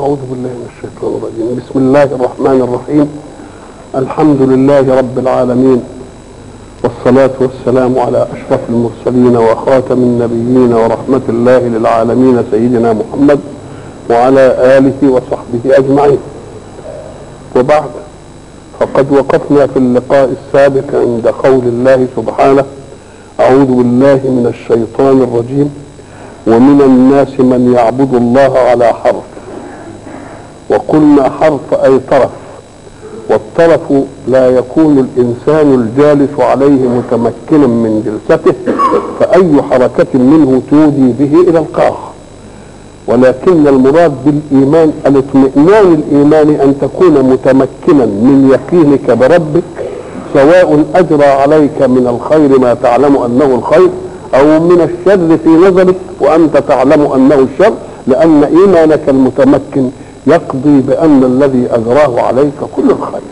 أعوذ بالله من الشيطان الرجيم بسم الله الرحمن الرحيم الحمد لله رب العالمين والصلاة والسلام على أشرف المرسلين وخاتم النبيين ورحمة الله للعالمين سيدنا محمد وعلى آله وصحبه أجمعين وبعد فقد وقفنا في اللقاء السابق عند قول الله سبحانه أعوذ بالله من الشيطان الرجيم ومن الناس من يعبد الله على حرف وقلنا حرف أي طرف والطرف لا يكون الإنسان الجالس عليه متمكنا من جلسته فأي حركة منه تودي به إلى القاع ولكن المراد بالإيمان الاطمئنان الإيمان أن تكون متمكنا من يقينك بربك سواء أجرى عليك من الخير ما تعلم أنه الخير أو من الشر في نظرك وأنت تعلم أنه الشر لأن إيمانك المتمكن يقضي بأن الذي أجراه عليك كل الخير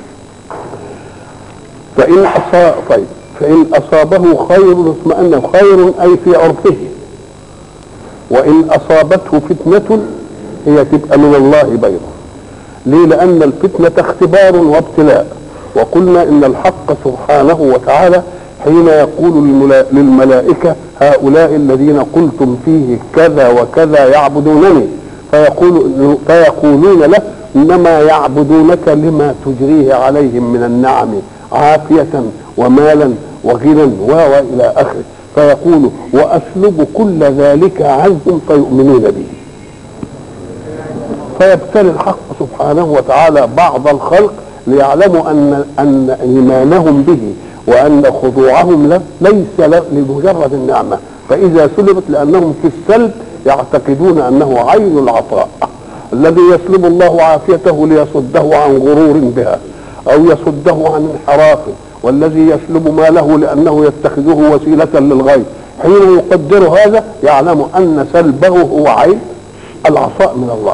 فإن أصاب طيب فإن أصابه خير اطمأن خير أي في عرفه وإن أصابته فتنة هي تبقى من الله بيضا ليه لأن الفتنة اختبار وابتلاء وقلنا إن الحق سبحانه وتعالى حين يقول للملائكة هؤلاء الذين قلتم فيه كذا وكذا يعبدونني فيقول فيقولون له انما يعبدونك لما تجريه عليهم من النعم عافية ومالا وغنى والى اخره فيقول واسلب كل ذلك عنهم فيؤمنون به فيبتلي الحق سبحانه وتعالى بعض الخلق ليعلموا ان ان ايمانهم به وان خضوعهم له ليس لمجرد النعمه فاذا سلبت لانهم في السلب يعتقدون انه عين العطاء الذي يسلب الله عافيته ليصده عن غرور بها او يصده عن انحراف والذي يسلب ماله لانه يتخذه وسيله للغير حين يقدر هذا يعلم ان سلبه هو عين العطاء من الله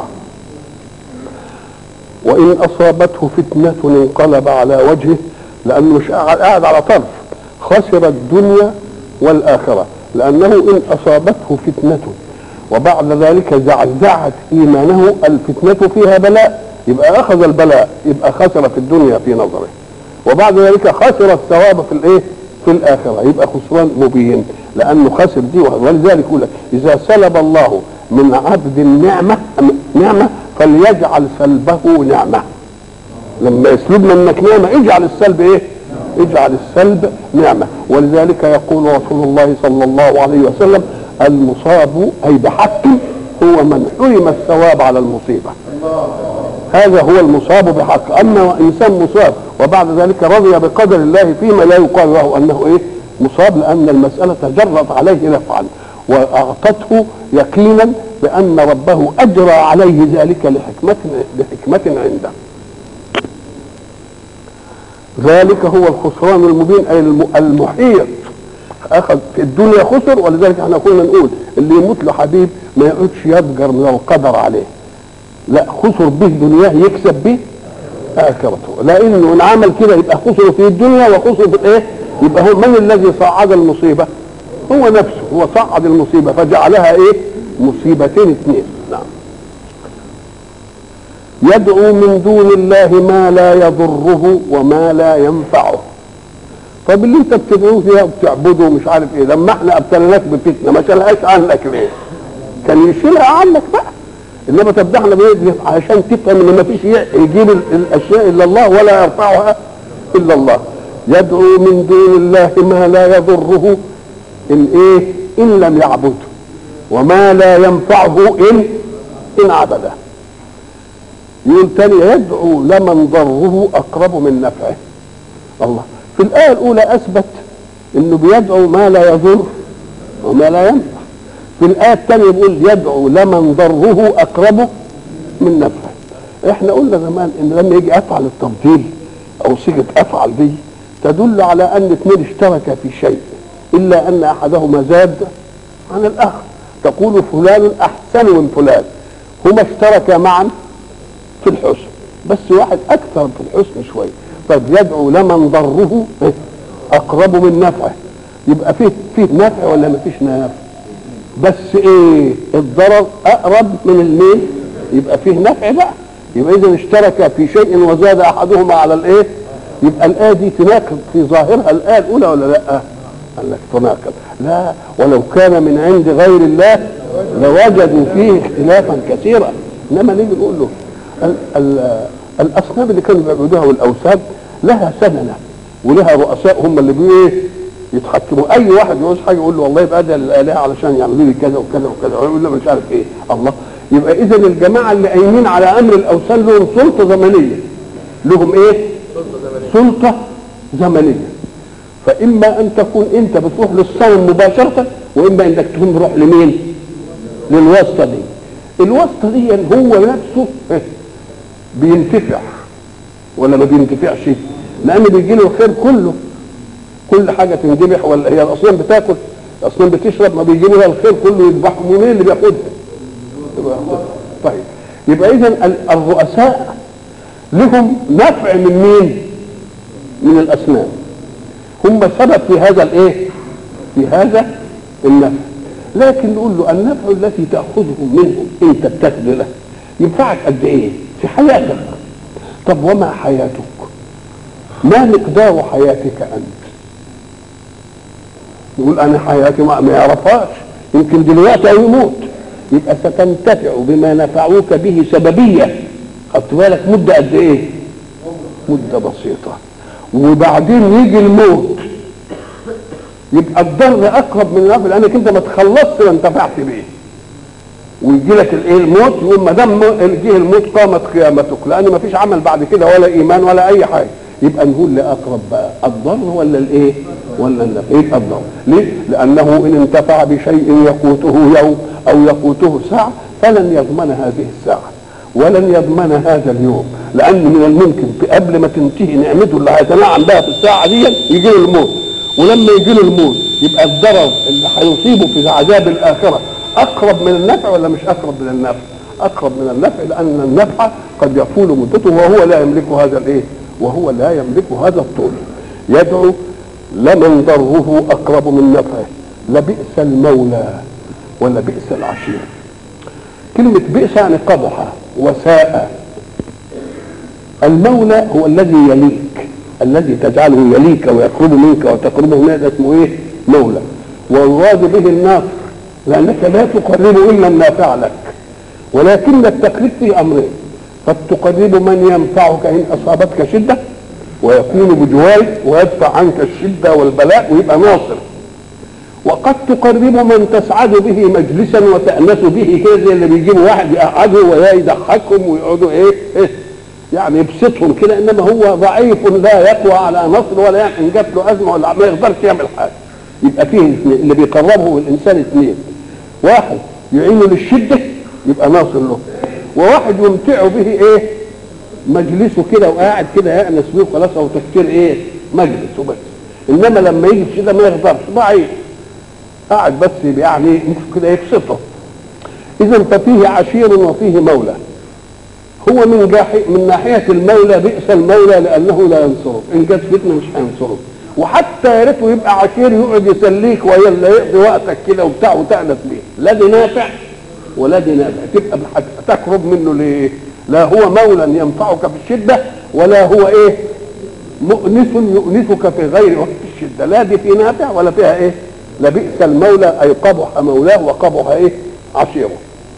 وان اصابته فتنه انقلب على وجهه لانه مش قاعد على طرف خسر الدنيا والاخره لانه ان اصابته فتنه وبعد ذلك زعزعت ايمانه الفتنه فيها بلاء يبقى اخذ البلاء يبقى خسر في الدنيا في نظره وبعد ذلك خسر الثواب في الايه في الاخره يبقى خسران مبين لانه خسر دي ولذلك يقول اذا سلب الله من عبد النعمه نعمه فليجعل سلبه نعمه لما يسلبنا منك نعمه اجعل السلب ايه اجعل السلب نعمه ولذلك يقول رسول الله صلى الله عليه وسلم المصاب اي بحق هو من حرم الثواب على المصيبه هذا هو المصاب بحق اما انسان مصاب وبعد ذلك رضي بقدر الله فيما لا يقال له انه ايه مصاب لان المساله جرت عليه نفعا واعطته يقينا بان ربه اجرى عليه ذلك لحكمه لحكمه عنده ذلك هو الخسران المبين اي المحيط اخذ في الدنيا خسر ولذلك احنا كنا نقول اللي يموت له حبيب ما يقعدش يضجر من القدر عليه لا خسر به دنياه يكسب به اخرته لانه ان عمل كده يبقى خسر في الدنيا وخسر في الايه يبقى هو من الذي صعد المصيبه هو نفسه هو صعد المصيبه فجعلها ايه مصيبتين اثنين نعم يدعو من دون الله ما لا يضره وما لا ينفعه طب اللي انت بتدعوه فيها وبتعبده ومش عارف ايه لما احنا ابتليناك بفتنه ما شالهاش عنك ليه؟ كان يشيلها عنك بقى انما طب احنا بندعي عشان تفهم ان ما فيش يجيب الاشياء الا الله ولا يرفعها الا الله يدعو من دون الله ما لا يضره ان ايه؟ ان لم يعبده وما لا ينفعه ان ان عبده يقول تاني يدعو لمن ضره اقرب من نفعه الله في الآية الأولى أثبت إنه بيدعو ما لا يضر وما لا ينفع في الآية الثانية يقول يدعو لمن ضره أقرب من نفعه إحنا قلنا زمان إن لما يجي أفعل التفضيل أو صيغة أفعل دي تدل على أن اثنين اشتركا في شيء إلا أن أحدهما زاد عن الآخر تقول فلان أحسن من فلان هما اشتركا معا في الحسن بس واحد أكثر في الحسن شوية طيب يدعو لمن ضره اقرب من نفعه يبقى فيه فيه نفع ولا ما فيش نفع بس ايه الضرر اقرب من المين يبقى فيه نفع بقى يبقى اذا اشترك في شيء وزاد احدهما على الايه يبقى الايه دي تناقض في ظاهرها الايه الاولى ولا لا قال لك تناقض لا ولو كان من عند غير الله لوجدوا فيه اختلافا كثيرا انما نيجي نقول له ال ال الاصنام اللي كانوا بيعبدوها والاوثان لها سننه ولها رؤساء هم اللي بي يتحكموا اي واحد يعوز حاجه يقول له والله يبقى ده الالهه علشان يعملوا لي كذا وكذا وكذا ويقول له مش عارف ايه الله يبقى اذا الجماعه اللي قايمين على امر الاوثان لهم سلطه زمنيه لهم ايه سلطه زمنيه فاما ان تكون انت بتروح للصنم مباشره واما انك تكون بتروح لمين للواسطه دي الواسطه دي هو نفسه بينتفع ولا ما بينتفعش لان بيجي له الخير كله كل حاجه تنذبح ولا هي الاصنام بتاكل الاصنام بتشرب ما بيجي لها الخير كله يذبحه مين اللي بياخدها طيب يبقى اذا الرؤساء لهم نفع من مين من الاصنام هم سبب في هذا الايه في هذا النفع لكن نقول له النفع التي تاخذه منهم انت بتاخذ له ينفعك قد ايه في حياتك طب وما حياتك ما مقدار حياتك انت يقول انا حياتي ما, ما يعرفهاش يمكن دلوقتي او يموت يبقى ستنتفع بما نفعوك به سببيه خدت بالك مده قد ايه مده بسيطه وبعدين يجي الموت يبقى الضر اقرب من النفع لانك انت ما تخلصت ما انتفعت بيه ويجي لك الايه الموت يقول ما دام جه الموت قامت قيامتك لان ما فيش عمل بعد كده ولا ايمان ولا اي حاجه يبقى نقول لاقرب بقى الضر ولا الايه ولا النفع يبقى الضر ليه لانه ان انتفع بشيء يقوته يوم او يقوته ساعه فلن يضمن هذه الساعه ولن يضمن هذا اليوم لان من الممكن قبل ما تنتهي نعمته اللي هيتنعم بها في الساعه دي يجي له الموت ولما يجي له الموت يبقى الضرر اللي هيصيبه في عذاب الاخره اقرب من النفع ولا مش اقرب من النفع؟ اقرب من النفع لان النفع قد يطول مدته وهو لا يملك هذا الايه؟ وهو لا يملك هذا الطول. يدعو لمن ضره اقرب من نفعه لبئس المولى ولا بئس العشير. كلمة بئس يعني قبح وساء. المولى هو الذي يليك الذي تجعله يليك ويقرب منك وتقربه منك اسمه ايه؟ مولى. والراد به الناصر لأنك لا تقرب إلا النافع لك ولكن التقريب في أمرين قد تقرب من ينفعك إن أصابتك شدة ويكون بجوارك ويدفع عنك الشدة والبلاء ويبقى ناصر وقد تقرب من تسعد به مجلسا وتأنس به كده زي اللي بيجيبوا واحد يقعدوا ويضحكهم ويقعدوا ايه, إيه يعني يبسطهم كده انما هو ضعيف لا يقوى على نصر ولا يعني ان جات له ازمه ولا ما يقدرش يعمل حاجه يبقى فيه اللي بيقربه الانسان اثنين واحد يعينه للشده يبقى ناصر له وواحد يمتعه به ايه مجلسه كده وقاعد كده يأنس بيه خلاص او تفكير ايه مجلس وبس انما لما يجي الشده ما يقدرش ضعيف قاعد بس يعني كده يبسطه اذا ففيه عشير وفيه مولى هو من جاحي من ناحيه المولى بئس المولى لانه لا ينصره ان جت فتنه مش هينصره وحتى يا ريته يبقى عشير يقعد يسليك ولا يقضي وقتك كده وبتاع وتأنس بيه لا دي نافع ولا دي نافع تبقى تقرب منه ليه؟ لا هو مولى ينفعك في الشده ولا هو ايه؟ مؤنس يؤنسك في غير وقت الشده لا دي في نافع ولا فيها ايه؟ لبئس المولى اي قبح مولاه وقبح ايه؟ عشيره.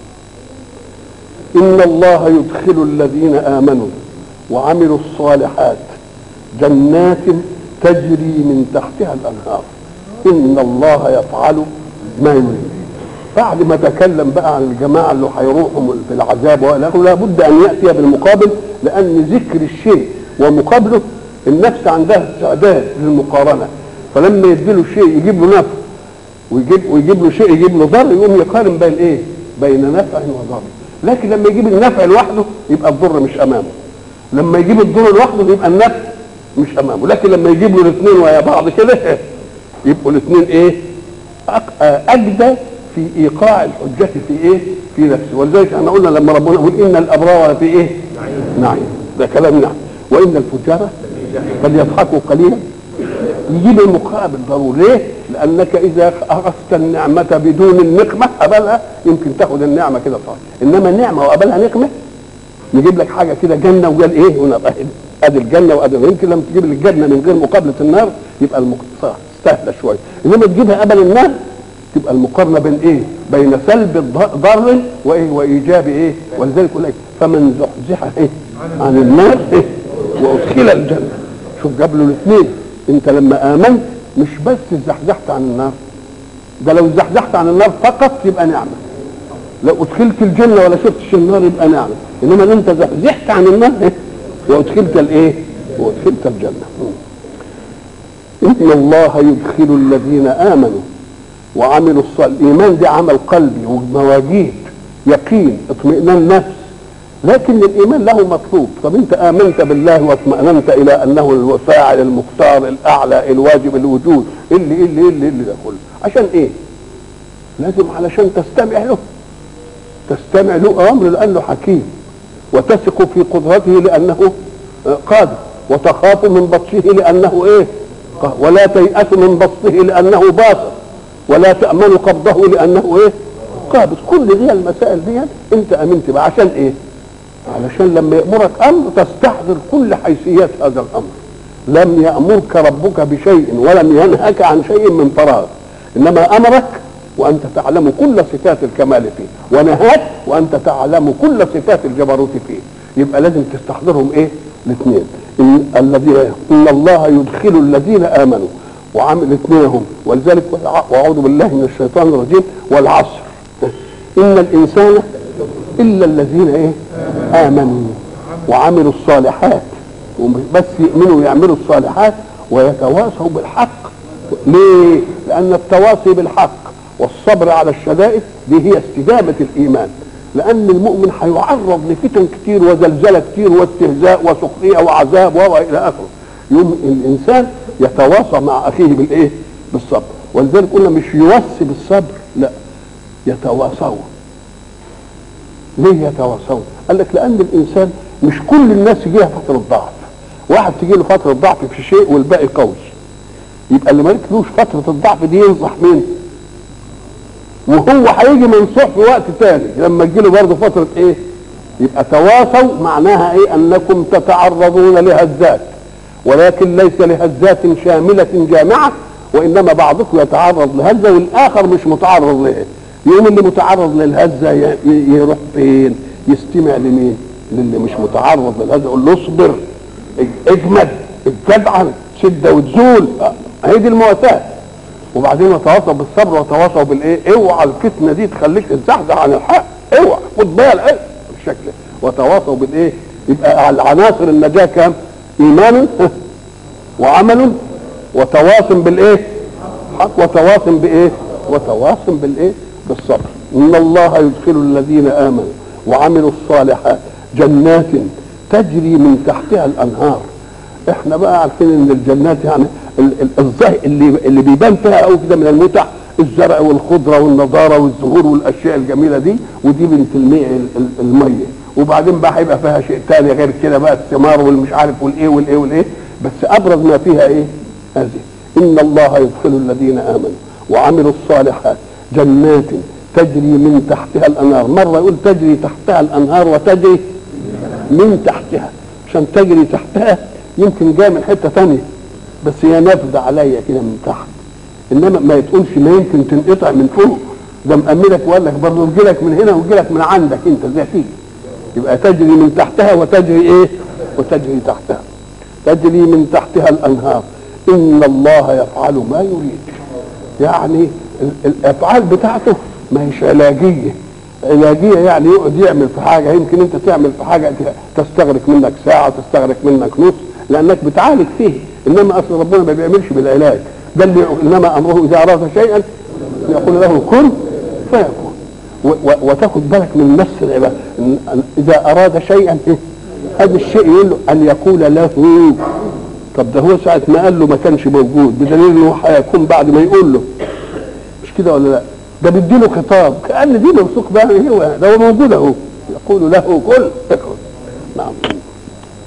ان الله يدخل الذين امنوا وعملوا الصالحات جنات تجري من تحتها الانهار ان الله يفعل ما يريد بعد ما تكلم بقى عن الجماعه اللي هيروحوا في العذاب ولا لابد ان ياتي بالمقابل لان ذكر الشيء ومقابله النفس عندها استعداد للمقارنه فلما يديله شيء يجيب له نفع ويجيب ويجيب له شيء يجيب له ضر يقوم يقارن بين ايه؟ بين نفع وضر لكن لما يجيب النفع لوحده يبقى الضر مش امامه لما يجيب الضر لوحده يبقى النفع مش امامه لكن لما يجيب له الاثنين ويا بعض كده يبقوا الاثنين ايه اجدى في ايقاع الحجه في ايه في نفسه ولذلك احنا قلنا لما ربنا يقول ان الابرار في ايه نعيم ده كلام نعم وان الفجار فليضحكوا قليلا يجيب المقابل ضروري ليه لانك اذا اخذت النعمه بدون النقمه قبلها يمكن تاخد النعمه كده صح انما نعمه وقبلها نقمه يجيب لك حاجه كده جنه وقال ايه ونبقى ادي الجنه وادي يمكن لما تجيب الجنه من غير مقابله النار يبقى المقصه سهله شويه انما تجيبها قبل النار تبقى المقارنه بين ايه؟ بين سلب الض- ضر وايه وايجاب ايه؟ ولذلك يقول لك فمن زحزح ايه؟ عن النار ايه؟ وادخل الجنه شوف جاب له الاثنين انت لما امنت مش بس زحزحت عن النار ده لو زحزحت عن النار فقط يبقى نعمه لو ادخلت الجنه ولا شفتش النار يبقى نعمه انما ان انت زحزحت عن النار ايه؟ وادخلت الايه؟ وادخلت الجنه ان الله يدخل الذين امنوا وعملوا الصالح الايمان ده عمل قلبي ومواجيد يقين اطمئنان نفس لكن الايمان له مطلوب طب انت امنت بالله واطمأننت الى انه الفاعل المختار الاعلى الواجب الوجود اللي اللي اللي اللي ده كله عشان ايه لازم علشان تستمع له تستمع له امر لانه حكيم وتثق في قدرته لانه آه، قادر وتخاف من بطشه لانه ايه قا- ولا تيأس من بسطه لانه باطل ولا تأمن قبضه لانه ايه قابض كل دي المسائل دي انت امنت بها عشان ايه علشان لما يأمرك امر تستحضر كل حيثيات هذا الامر لم يأمرك ربك بشيء ولم ينهك عن شيء من فراغ انما امرك وانت تعلم كل صفات الكمال فيه ونهاك وانت تعلم كل صفات الجبروت فيه يبقى لازم تستحضرهم ايه الاثنين ان الذين ان الله يدخل الذين امنوا وعمل الاثنين هم ولذلك واعوذ بالله من الشيطان الرجيم والعصر ان الانسان الا الذين ايه امنوا وعملوا الصالحات بس يؤمنوا ويعملوا الصالحات ويتواصوا بالحق ليه لان التواصي بالحق والصبر على الشدائد دي هي استجابه الايمان لان المؤمن هيعرض لفتن كتير وزلزله كتير واستهزاء وسخريه وعذاب والى اخره يوم الانسان يتواصى مع اخيه بالايه بالصبر ولذلك قلنا مش يوصي بالصبر لا يتواصون ليه يتواصون قال لك لان الانسان مش كل الناس يجيها فتره ضعف واحد تجي له فتره ضعف في شيء والباقي قوي يبقى اللي ما جاتلوش فتره الضعف دي ينصح مين وهو هيجي منصوح في وقت تاني لما تجيله برضه فتره ايه يبقى تواصوا معناها ايه انكم تتعرضون لهزات ولكن ليس لهزات شامله جامعه وانما بعضكم يتعرض لهزه والاخر مش متعرض لها يوم اللي متعرض للهزه ي- ي- يروح فين يستمع لمين للي مش متعرض للهزه يقول له اصبر اج- اجمد اتجدعن شده وتزول اه، هي دي المواساه وبعدين وتواصوا بالصبر وتواصوا بالايه اوعى الفتنه دي تخليك تزحزح عن الحق اوعى خد بالك بالشكل ده. وتواصوا بالايه يبقى على عناصر النجاه كام ايمان وعمل وتواص بالايه حق وتواص بايه وتواص بالايه بالصبر ان الله يدخل الذين امنوا وعملوا الصالحات جنات تجري من تحتها الانهار احنا بقى عارفين ان الجنات يعني ال- ال- الظاهر اللي اللي بيبان فيها قوي كده من المتع الزرع والخضره والنضاره والزهور والاشياء الجميله دي ودي بنت المي ال- ال- الميه وبعدين بقى هيبقى فيها شيء تاني غير كده بقى الثمار والمش عارف والايه والايه والايه بس ابرز ما فيها ايه هذه ان الله يدخل الذين امنوا وعملوا الصالحات جنات تجري من تحتها الانهار مره يقول تجري تحتها الانهار وتجري من تحتها عشان تجري تحتها يمكن جايه من حته ثانيه بس هي نافذه عليا كده من تحت انما ما تقولش ما يمكن تنقطع من فوق ده مأمنك وقال لك برضه يجي لك من هنا ويجي لك من عندك انت زي تيجي يبقى تجري من تحتها وتجري ايه وتجري تحتها تجري من تحتها الانهار ان الله يفعل ما يريد يعني ال- الافعال بتاعته ما هيش علاجيه علاجيه يعني يقعد يعمل في حاجه يمكن انت تعمل في حاجه تستغرق منك ساعه تستغرق منك نص لانك بتعالج فيه انما اصل ربنا ما بيعملش بالعلاج ده اللي انما امره اذا اراد شيئا يقول له كن فيكون و- و- وتاخد بالك من نفس العبادة إن- إن اذا اراد شيئا إيه؟ هذا الشيء يقول له ان يقول له طب ده هو ساعة ما قال له ما كانش موجود بدليل انه هيكون بعد ما يقول له مش كده ولا لا؟ ده بيديله خطاب كأن دي موثوق بقى هو ده هو موجود اهو يقول له كل اكل نعم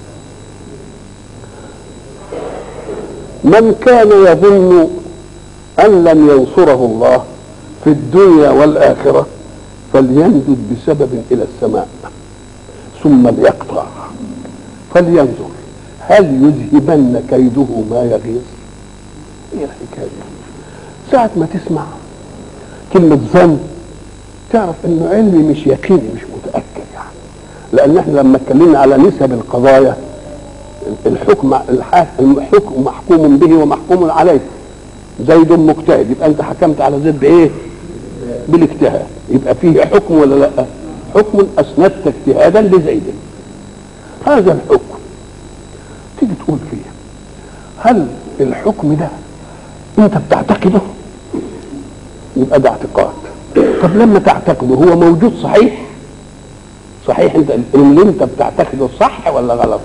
من كان يظن أن لم ينصره الله في الدنيا والآخرة فليمدد بسبب إلى السماء ثم ليقطع فلينظر هل يذهبن كيده ما يغيظ ايه الحكايه دي ساعة ما تسمع كلمة ظن تعرف انه علمي مش يقيني مش متأكد يعني لان احنا لما اتكلمنا على نسب القضايا الحكم الحكم محكوم به ومحكوم عليه زيد مجتهد يبقى انت حكمت على زيد بايه؟ بالاجتهاد يبقى فيه حكم ولا لا؟ حكم اسندت اجتهادا لزيد هذا الحكم تيجي تقول فيه هل الحكم ده انت بتعتقده يبقى ده اعتقاد طب لما تعتقده هو موجود صحيح صحيح انت اللي انت بتعتقده صح ولا غلط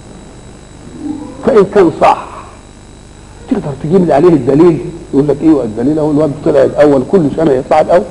فان كان صح تقدر تجيب لي عليه الدليل يقول لك ايه الدليل اهو الواد طلع الاول كل سنه يطلع الاول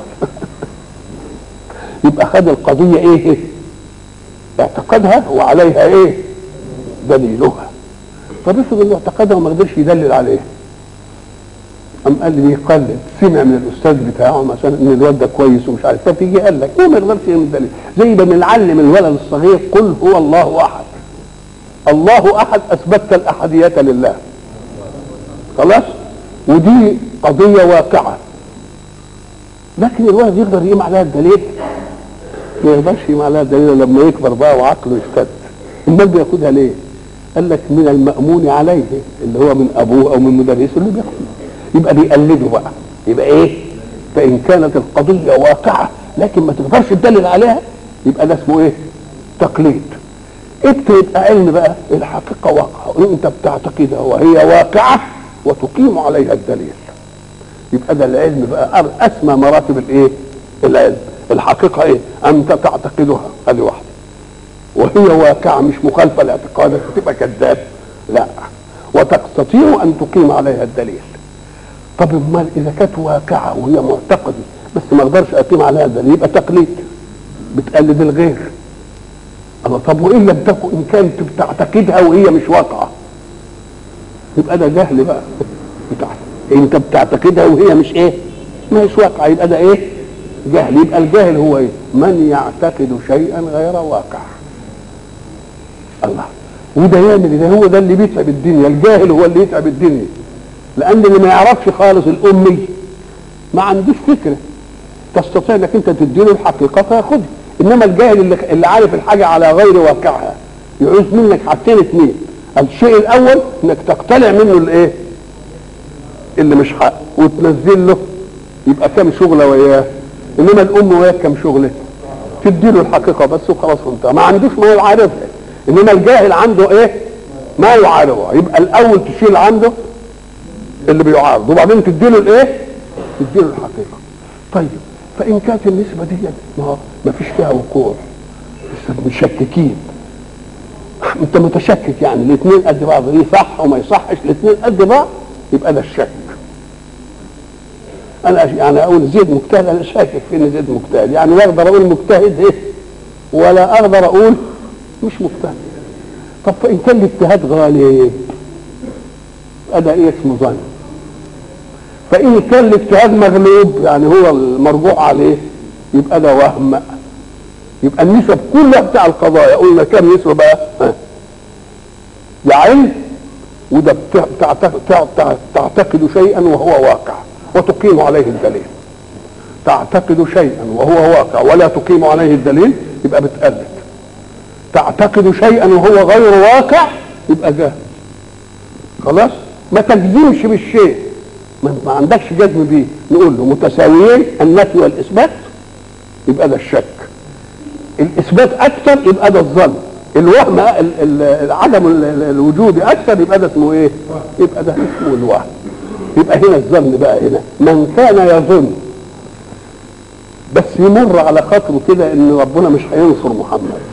يبقى خد القضيه ايه اعتقدها وعليها ايه دليلها طب افرض انه اعتقدها وما قدرش يدلل عليها قام قال لي يقلد سمع من الاستاذ بتاعه مثلا ان الواد ده كويس ومش عارف فتيجي قال لك هو ما يقدرش يعمل دليل زي ما بنعلم الولد الصغير قل هو الله احد الله احد اثبتت الاحديه لله خلاص ودي قضيه واقعه لكن الولد يقدر يقيم عليها الدليل ما يقدرش يقيم عليها الدليل لما يكبر بقى وعقله يشتد امال بياخدها ليه؟ قال لك من المأمون عليه اللي هو من ابوه او من مدرسه اللي بياخده يبقى بيقلده بقى يبقى ايه؟ فان كانت القضيه واقعه لكن ما تقدرش تدلل عليها يبقى ده اسمه ايه؟ تقليد اكتب يبقى علم بقى الحقيقه واقعه انت بتعتقدها وهي واقعه وتقيم عليها الدليل يبقى ده العلم بقى اسمى مراتب الايه؟ العلم الحقيقه ايه؟ انت تعتقدها هذه واحده وهي واقعه مش مخالفه لاعتقادك تبقى كذاب لا وتستطيع ان تقيم عليها الدليل طب امال اذا كانت واقعه وهي معتقده بس ما اقدرش اقيم عليها الدليل يبقى تقليد بتقلد الغير الله طب وان لم تكن ان كانت بتعتقدها وهي مش واقعه يبقى ده جهل بقى بتاع انت بتعتقدها وهي مش ايه مش واقعه يبقى ده ايه جهل يبقى الجاهل هو ايه من يعتقد شيئا غير واقع الله وده يعمل ده هو ده اللي بيتعب الدنيا الجاهل هو اللي يتعب الدنيا لان اللي ما يعرفش خالص الامي ما عندوش فكره تستطيع انك انت تديله الحقيقه فياخدها انما الجاهل اللي, اللي عارف الحاجه على غير واقعها يعوز منك حاجتين اثنين الشيء الاول انك تقتلع منه الايه اللي مش حق وتنزل له يبقى كام شغله وياه انما الام وياه كام شغله تديله الحقيقه بس وخلاص انت ما عندوش ما يعرفها انما الجاهل عنده ايه ما يعارضه يبقى الاول تشيل عنده اللي بيعارض وبعدين تديله الايه تديله الحقيقه طيب فان كانت النسبه دي ما ما فيش فيها وقوع لسه مشككين انت متشكك يعني الاثنين قد بعض دي صح وما يصحش الاثنين قد بعض يبقى ده الشك انا يعني اقول زيد مجتهد انا شاكك في ان زيد مجتهد يعني لا اقدر اقول مجتهد ايه ولا اقدر اقول مش مجتهد طب فان كان الاجتهاد غالب هذا ايه اسمه ظن فان كان الاجتهاد مغلوب يعني هو المرجوع عليه يبقى ده وهم يبقى النسب كلها بتاع القضايا قلنا كم نسبه بقى ها يا علم وده تعتقد شيئا وهو واقع وتقيم عليه الدليل تعتقد شيئا وهو واقع ولا تقيم عليه الدليل يبقى بتقلد تعتقد شيئا وهو غير واقع يبقى جاهل خلاص ما تجزمش بالشيء ما عندكش جزم بيه نقول له متساويين النفي والاثبات يبقى ده الشك الاثبات اكثر يبقى ده الظن الوهم عدم الوجود اكثر يبقى ده اسمه ايه يبقى ده اسمه الوهم يبقى هنا الظن بقى هنا من كان يظن بس يمر على خاطره كده ان ربنا مش هينصر محمد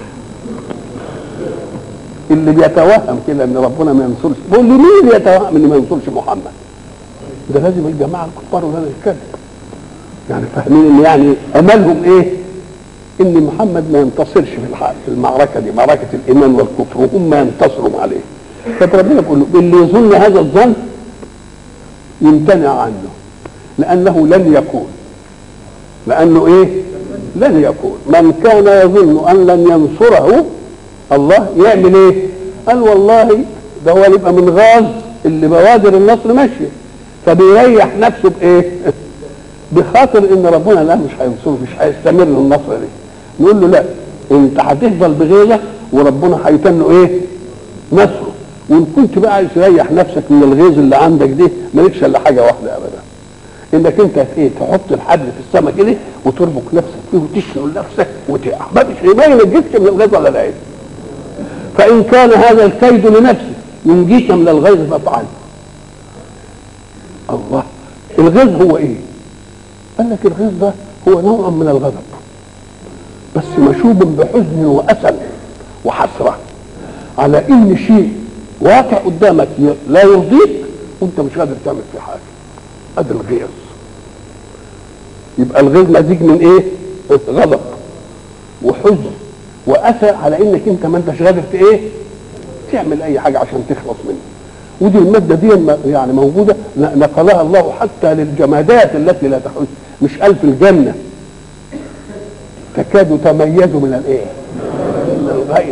اللي بيتوهم كده ان ربنا ما ينصرش بقول لي مين اللي يتوهم ان ما ينصرش محمد ده لازم الجماعه الكفار ولا الكذب يعني فاهمين ان يعني املهم ايه ان محمد ما ينتصرش في الحق في المعركه دي معركه الايمان والكفر وهم ينتصروا عليه فربنا بيقول له اللي يظن هذا الظن يمتنع عنه لانه لن يكون لانه ايه لن يكون من كان يظن ان لن ينصره الله يعمل ايه قال والله ده هو يبقى من غاز اللي بوادر النصر ماشيه فبيريح نفسه بايه بخاطر ان ربنا لا مش هينصره مش هيستمر النصر دي نقول له لا انت هتفضل بغيظك وربنا هيتنه ايه نصره وان كنت بقى عايز تريح نفسك من الغيظ اللي عندك دي مالكش الا حاجه واحده ابدا انك انت ايه تحط الحبل في السماء كده وتربك نفسك فيه وتشغل نفسك وتقع ما فيش ما ينجيكش من الغيظ ولا العين فان كان هذا الكيد لنفسه ينجيك من الغيظ فافعل الله الغيظ هو ايه قال لك الغيظ ده هو نوع من الغضب بس مشوب بحزن واسى وحسره على ان شيء واقع قدامك لا يرضيك وانت مش قادر تعمل فيه حاجه ادي الغيظ يبقى الغيظ مزيج من ايه غضب وحزن واسى على انك انت ما انتش قادر في ايه تعمل اي حاجه عشان تخلص منه ودي الماده دي يعني موجوده نقلها الله حتى للجمادات التي لا تحس مش قال في الجنه تكاد تميز من الايه من الغيظ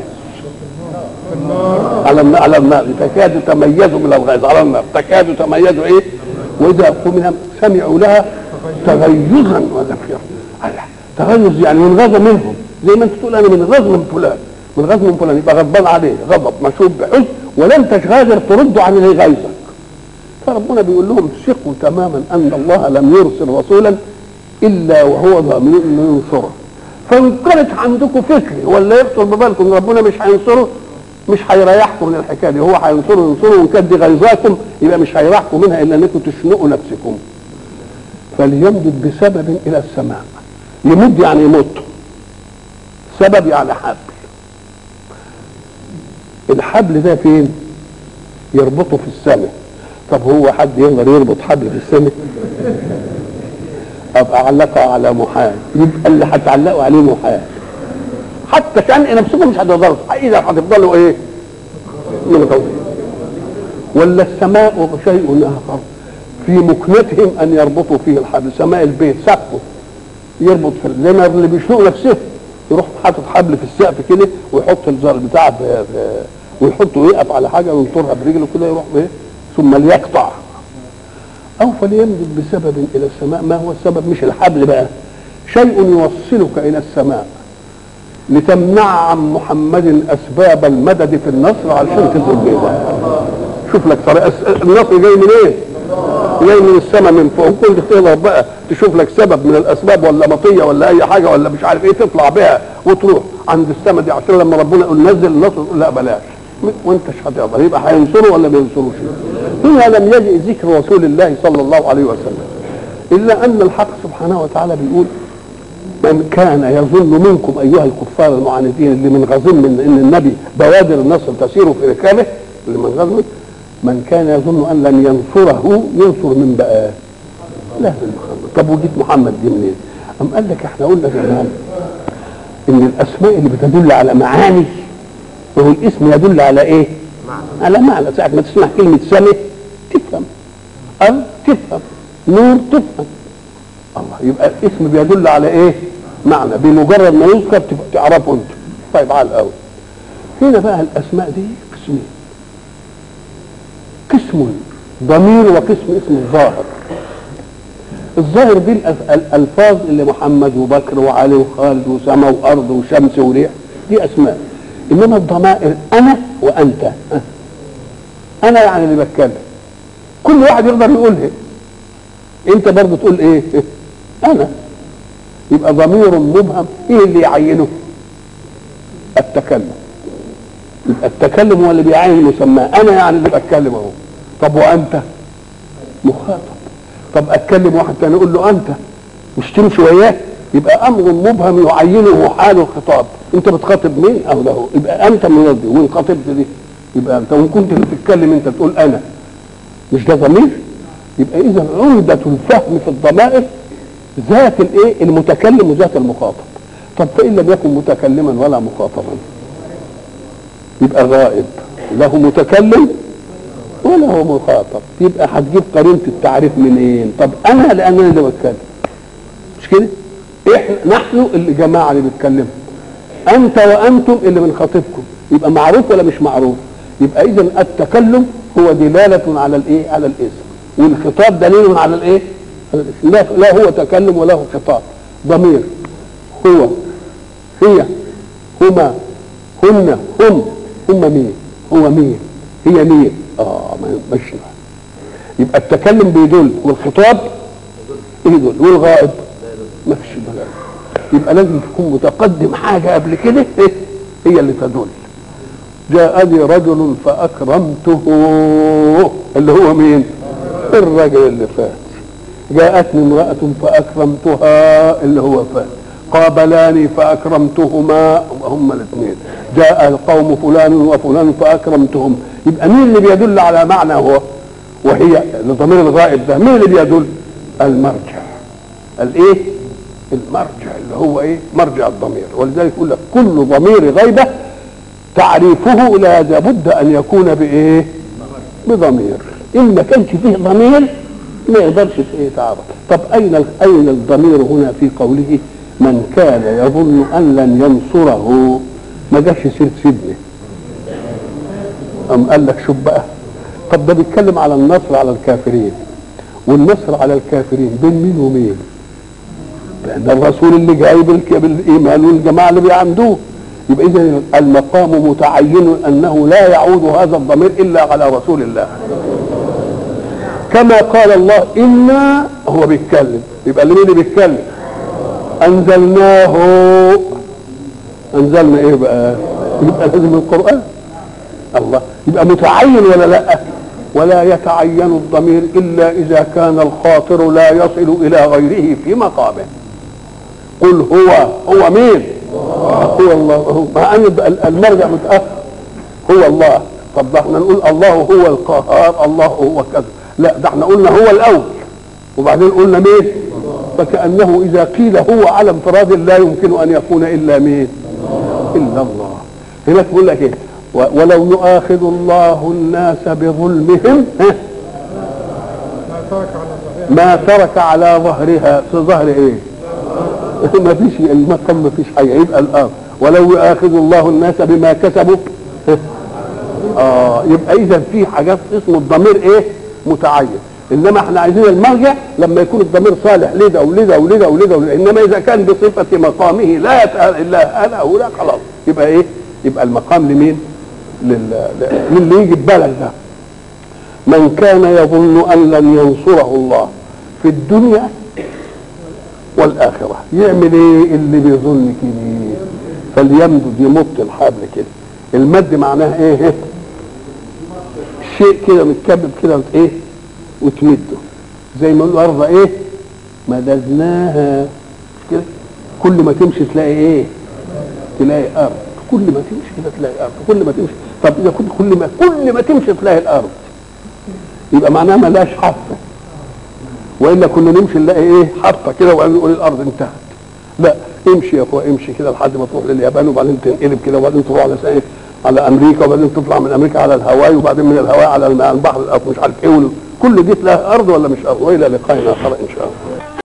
على النار على النار تكاد تميز من الغيظ على النار تكاد تميز ايه واذا قمنا سمعوا لها تغيظا وزفيرا تغيظ يعني من غضب منهم زي ما انت تقول انا من غضب من فلان من غضب من فلان يبقى غضبان عليه غضب مشوب بحزن ولم تغادر ترد عن اللي غيظك فربنا بيقول لهم ثقوا تماما ان الله لم يرسل رسولا الا وهو ضامن انه ينصره فان كانت عندكم فكر ولا يخطر ببالكم ربنا مش هينصره مش هيريحكم من الحكايه دي هو هينصره ينصره وان كانت دي غيظاكم يبقى مش هيريحكم منها الا انكم تشنقوا نفسكم فليمدد بسبب الى السماء يمد يعني يمط سبب يعني حبل الحبل ده فين يربطه في السماء طب هو حد يقدر يربط حبل في السماء ابقى اعلقه على محال يبقى اللي هتعلقوا عليه محال حتى كان نفسكم مش هتقدروا اذا هتفضلوا ايه من قوله ولا السماء شيء اخر في مكنتهم ان يربطوا فيه الحبل سماء البيت سقفه يربط في زي ما اللي بيشنقوا نفسهم يروح حاطط حبل في السقف كده ويحط الزر بتاع في في ويحطه يقف على حاجه وينطرها برجله كده يروح بايه ثم ليقطع او فليمدد بسبب الى السماء ما هو السبب مش الحبل بقى شيء يوصلك الى السماء لتمنع عن محمد اسباب المدد في النصر علشان تضرب بيضا شوف لك طريقه النصر جاي من ايه؟ جاي من السماء من فوق كنت تقدر بقى تشوف لك سبب من الاسباب ولا مطيه ولا اي حاجه ولا مش عارف ايه تطلع بها وتروح عند السماء دي عشان لما ربنا يقول نزل النصر لا بلاش وانت مش هتقدر يبقى هينصره ولا ما ينصروش هنا لم يجئ ذكر رسول الله صلى الله عليه وسلم الا ان الحق سبحانه وتعالى بيقول من كان يظن منكم ايها الكفار المعاندين اللي من غزم من ان النبي بوادر النصر تسير في ركابه اللي من غزم من كان يظن ان لن ينصره ينصر من بقى لازم محمد طب وجيت محمد دي منين؟ أم قال لك احنا قلنا زمان ان الاسماء اللي بتدل على معاني وهو الاسم يدل على ايه؟ على معنى ساعة ما تسمع كلمة سمع تفهم أل تفهم نور تفهم الله يبقى الاسم بيدل على ايه؟ معنى بمجرد ما يذكر تعرفه انت طيب على الاول هنا بقى الاسماء دي قسمين قسم ضمير وقسم اسم الظاهر الظاهر دي الالفاظ اللي محمد وبكر وعلي وخالد وسما وارض وشمس وريح دي اسماء انما الضمائر انا وانت انا يعني اللي بتكلم كل واحد يقدر يقولها انت برضه تقول ايه انا يبقى ضمير مبهم ايه اللي يعينه التكلم يبقى التكلم هو اللي بيعين المسمى انا يعني اللي بتكلم اهو طب وانت مخاطب طب اتكلم واحد تاني اقول له انت مش تمشي وياه يبقى امر مبهم يعينه حال الخطاب انت بتخاطب مين او له يبقى انت من دي وان خاطبت دي يبقى انت وان كنت بتتكلم انت تقول انا مش ده ضمير يبقى اذا عمدة الفهم في الضمائر ذات الايه المتكلم وذات المخاطب طب فان لم يكن متكلما ولا مخاطبا يبقى غائب له متكلم ولا ولا هو مخاطب يبقى هتجيب قرينه التعريف منين طب انا لان انا اللي بتكلم مش كده احنا نحن اللي جماعه اللي بيتكلموا انت وانتم اللي بنخاطبكم يبقى معروف ولا مش معروف يبقى اذا التكلم هو دلاله على الايه على الاسم والخطاب دليل على الايه على الاسم لا, لا هو تكلم ولا هو خطاب ضمير هو هي هما هن هم هم مين هو مين هي مين اه ما مش يبقى التكلم بيدل والخطاب يدل والغائب ما فيش دلالة يبقى لازم تكون متقدم حاجة قبل كده إيه؟ هي اللي تدل جاءني رجل فأكرمته اللي هو مين الرجل اللي فات جاءتني امرأة فأكرمتها اللي هو فات قابلاني فأكرمتهما هما الاثنين جاء القوم فلان وفلان فأكرمتهم يبقى مين اللي بيدل على معنى هو وهي الضمير الغائب ده مين اللي بيدل المرجع الايه المرجع اللي هو ايه مرجع الضمير ولذلك يقول لك كل ضمير غيبه تعريفه لا بد ان يكون بايه بضمير ان ما كانش فيه ضمير ما يقدرش ايه تعرف طب اين اين الضمير هنا في قوله من كان يظن ان لن ينصره ما جاش سيره سيدنا ام قال لك شوف بقى طب ده بيتكلم على النصر على الكافرين والنصر على الكافرين بين مين ومين لان الرسول اللي جاي بالايمان والجماعه اللي بيعمدوه يبقى اذا المقام متعين انه لا يعود هذا الضمير الا على رسول الله كما قال الله انا هو بيتكلم يبقى مين اللي بيتكلم انزلناه انزلنا ايه بقى يبقى لازم القران الله يبقى متعين ولا لا ولا يتعين الضمير الا اذا كان الخاطر لا يصل الى غيره في مقامه قل هو هو مين هو الله هو مع ان المرجع متاخر هو الله طب ده احنا نقول الله هو القهار الله هو كذا لا ده احنا قلنا هو الاول وبعدين قلنا مين فكانه اذا قيل هو على انفراد لا يمكن ان يكون الا مين الا الله هناك بيقول لك ايه ولو يؤاخذ الله الناس بظلمهم ما ترك على ظهرها في ظهر ايه ما فيش المقام ما فيش حاجه يبقى الارض ولو يؤاخذ الله الناس بما كسبوا اه يبقى اذا في حاجات اسمه الضمير ايه متعين انما احنا عايزين المرجع لما يكون الضمير صالح لده ولده ولده ولده ولده انما اذا كان بصفه مقامه لا يتأل الا انا او لا خلاص يبقى ايه يبقى المقام لمين للي يجي ببالك ده من كان يظن ان لن ينصره الله في الدنيا والاخره يعمل ايه اللي بيظن كده فليمدد يمط الحبل كده المد معناه ايه شيء كده متكبب كده ايه وتمده زي ما نقول الارض ايه مددناها كده كل ما تمشي تلاقي ايه تلاقي ارض كل ما تمشي كده تلاقي ارض كل ما تمشي طب اذا كنت كل ما كل ما تمشي تلاقي الارض يبقى معناها ملاش حافه والا كنا نمشي نلاقي ايه حافه كده وبعدين نقول الارض انتهت لا امشي يا اخويا امشي كده لحد ما تروح لليابان وبعدين تنقلب كده وبعدين تروح على ايه على امريكا وبعدين تطلع من امريكا على الهواي وبعدين من الهواي على البحر مش عارف ايه كل دي تلاقي ارض ولا مش ارض والى لقاء اخر ان شاء الله